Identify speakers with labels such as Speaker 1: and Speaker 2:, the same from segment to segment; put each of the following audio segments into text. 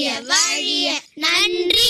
Speaker 1: வாழிய நன்றி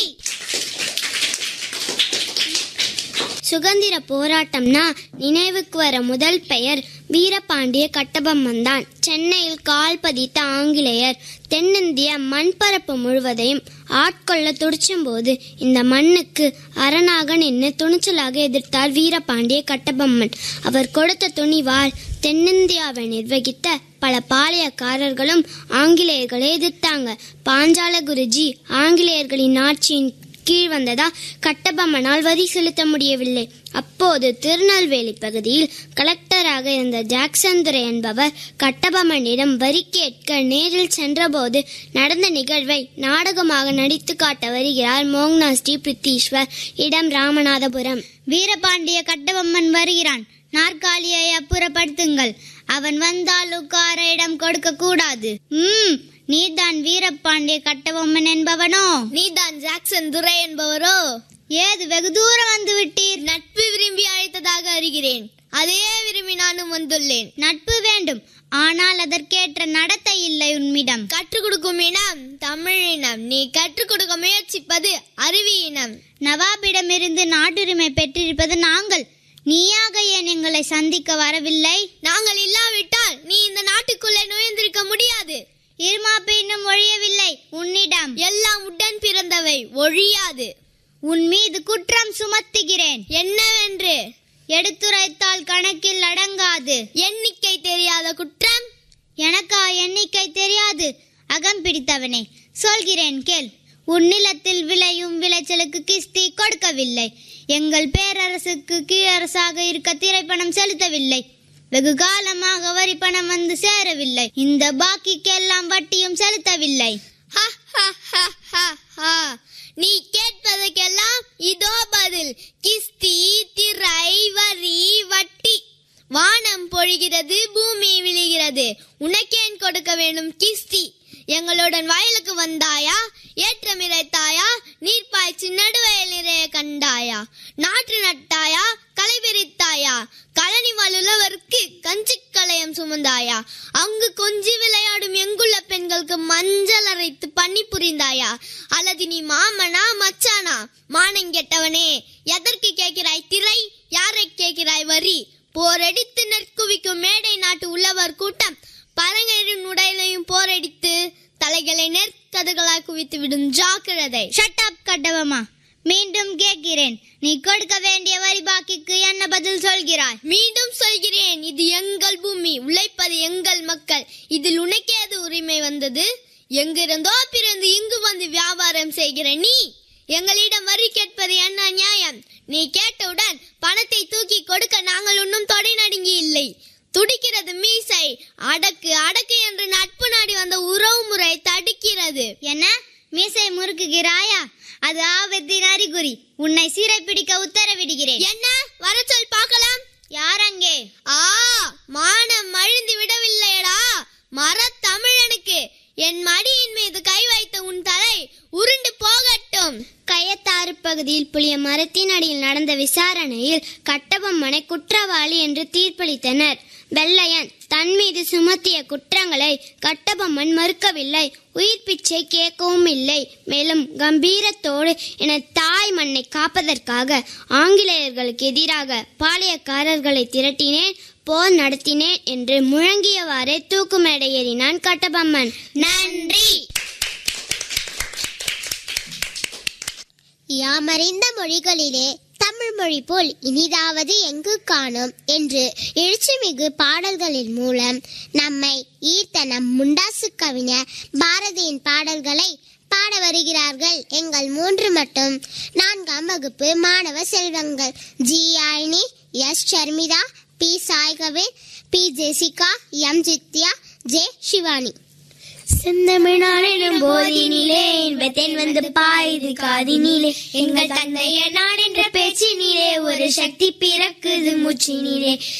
Speaker 2: சுதந்திர போராட்டம்னா நினைவுக்கு வர முதல் பெயர் வீரபாண்டிய கட்டபொம்மன் தான் சென்னையில் கால் பதித்த ஆங்கிலேயர் தென்னிந்திய மண்பரப்பு முழுவதையும் ஆட்கொள்ள துடிச்சும்போது இந்த மண்ணுக்கு அரணாக நின்று துணிச்சலாக எதிர்த்தார் வீரபாண்டிய கட்டபொம்மன் அவர் கொடுத்த துணிவால் தென்னிந்தியாவை நிர்வகித்த பல பாளையக்காரர்களும் ஆங்கிலேயர்களை எதிர்த்தாங்க பாஞ்சால குருஜி ஆங்கிலேயர்களின் ஆட்சியின் கீழ் வந்ததா கட்டபொம்மனால் வரி செலுத்த முடியவில்லை அப்போது திருநெல்வேலி பகுதியில் கலெக்டராக இருந்த ஜாக்சன் துரை என்பவர் கட்டபொம்மனிடம் வரி கேட்க நேரில் சென்றபோது நடந்த நிகழ்வை நாடகமாக நடித்து காட்ட வருகிறார் மோங்னா ஸ்ரீ பிரித்தீஸ்வர் இடம் ராமநாதபுரம்
Speaker 1: வீரபாண்டிய கட்டபொம்மன் வருகிறான் நாற்காலியை அப்புறப்படுத்துங்கள் அவன் வந்தால் உட்கார இடம் கொடுக்க கூடாது ம் நீதான் வீரபாண்டிய கட்டபொம்மன் என்பவனோ நீதான் ஜாக்சன் துரை என்பவரோ ஏது வெகு தூரம் வந்து விட்டீர் நட்பு விரும்பி அழைத்ததாக அறிகிறேன் அதையே விரும்பி நானும் வந்துள்ளேன் நட்பு வேண்டும் ஆனால் அதற்கேற்ற நடத்தை இல்லை உன்னிடம் கற்றுக் கொடுக்கும் இனம் தமிழ் இனம் நீ கற்றுக் கொடுக்க முயற்சிப்பது அருவி இனம் நவாபிடமிருந்து நாட்டுரிமை பெற்றிருப்பது நாங்கள் நீயாக ஏன் எங்களை சந்திக்க வரவில்லை நாங்கள் இல்லாவிட்டால் நீ இந்த நாட்டுக்குள்ளே நுழைந்திருக்க முடியாது இருமாப்பு இன்னும் ஒழியவில்லை உன்னிடம் எல்லாம் உடன் பிறந்தவை ஒழியாது உன் மீது குற்றம் சுமத்துகிறேன் என்னவென்று எடுத்துரைத்தால் கணக்கில் அடங்காது எண்ணிக்கை தெரியாத குற்றம் எனக்கா எண்ணிக்கை தெரியாது அகம் பிடித்தவனே சொல்கிறேன் கேள் உன் நிலத்தில் விளையும் விளைச்சலுக்கு கிஸ்தி கொடுக்கவில்லை எங்கள் பேரரசுக்கு கீழரசாக இருக்க திரைப்பணம் செலுத்தவில்லை வெகு காலமாக வரி பணம் வந்து சேரவில்லை இந்த பாக்கிக்கெல்லாம் வட்டியும் செலுத்தவில்லை நீ கேட்பதற்கெல்லாம் இதோ பதில் கிஸ்தி திரை வரி வட்டி வானம் பொழிகிறது பூமி விழுகிறது உனக்கேன் கொடுக்க வேண்டும் கிஸ்தி எங்களுடன் வயலுக்கு வந்தாயா ஏற்றம் இறைத்தாயா நீர் பாய்ச்சி நடுவயல் நிறைய கண்டாயா நாற்று நட்டாயா களை பிரித்தாயா கழனி வலுலவருக்கு கஞ்சி களையம் சுமந்தாயா அங்கு கொஞ்சி விளையாடும் எங்குள்ள பெண்களுக்கு மஞ்சள் அரைத்து பண்ணி புரிந்தாயா அல்லது நீ மாமனா மச்சானா மானங்கெட்டவனே எதற்கு கேட்கிறாய் திரை யாரை கேட்கிறாய் வரி போரடித்து நெற்குவிக்கும் மேடை நாட்டு உள்ளவர் கூட்டம் பரங்கரின் உடையிலையும் போரடித்து தலைகளை நெற்கதுகளாய் குவித்து விடும் ஜாக்கிரதை ஷட் அப் கட்டவமா மீண்டும் கேட்கிறேன் நீ கொடுக்க வேண்டிய வரி பாக்கிக்கு என்ன பதில் சொல்கிறாய் மீண்டும் சொல்கிறேன் இது எங்கள் பூமி உழைப்பது எங்கள் மக்கள் இதில் உனக்கேது உரிமை வந்தது எங்கிருந்தோ பிறந்து இங்கு வந்து வியாபாரம் செய்கிற நீ எங்களிடம் வரி கேட்பது என்ன நியாயம் நீ கேட்டவுடன் பணத்தை தூக்கி கொடுக்க நாங்கள் இன்னும் தொடை நடுங்கி இல்லை துடிக்கிறது மீசை அடக்கு அடக்கு என்று நட்பு நாடி வந்த உறவு முறை தடுக்கிறது என்ன மீசை முறுக்குகிறாயா அது ஆபத்தின் அறிகுறி உன்னை சீரை பிடிக்க உத்தரவிடுகிறேன் என்ன வர சொல் பார்க்கலாம் யார் அங்கே ஆ மானம் அழிந்து விடவில்லையடா மர தமிழனுக்கு என் மடியின் மீது கை வைத்த உன் தலை உருண்டு போகட்டும்
Speaker 2: கயத்தாறு பகுதியில் புளிய மரத்தின் அடியில் நடந்த விசாரணையில் கட்டபொம்மனை குற்றவாளி என்று தீர்ப்பளித்தனர் வெள்ளையன் தன் மீது சுமத்திய குற்றங்களை கட்டபொம்மன் மறுக்கவில்லை உயிர் பிச்சை கேட்கவும் இல்லை மேலும் கம்பீரத்தோடு என தாய் மண்ணை காப்பதற்காக ஆங்கிலேயர்களுக்கு எதிராக பாளையக்காரர்களை திரட்டினேன் போர் நடத்தினேன் என்று முழங்கியவாறே தூக்கு மேடை ஏறினான் கட்டபொம்மன்
Speaker 1: நன்றி
Speaker 3: யாமறிந்த மொழிகளிலே தமிழ் மொழி போல் இனிதாவது எங்கு காணோம் என்று எழுச்சிமிகு பாடல்களின் மூலம் நம்மை ஈர்த்த நம் முண்டாசு கவிஞர் பாரதியின் பாடல்களை பாட வருகிறார்கள் எங்கள் மூன்று மட்டும் நான்காம் வகுப்பு மாணவ செல்வங்கள் G Yazhini S Sharmitha P Saigavel P Jessica M Jithya J Shivani
Speaker 2: செந்தமிழ்நாடெனும் போதினிலே இன்பத்தேன் வந்து பாயுது காதினிலே எங்கள் தந்தைய நான் என்ற பேச்சினிலே ஒரு சக்தி பிறக்குது மூச்சினிலே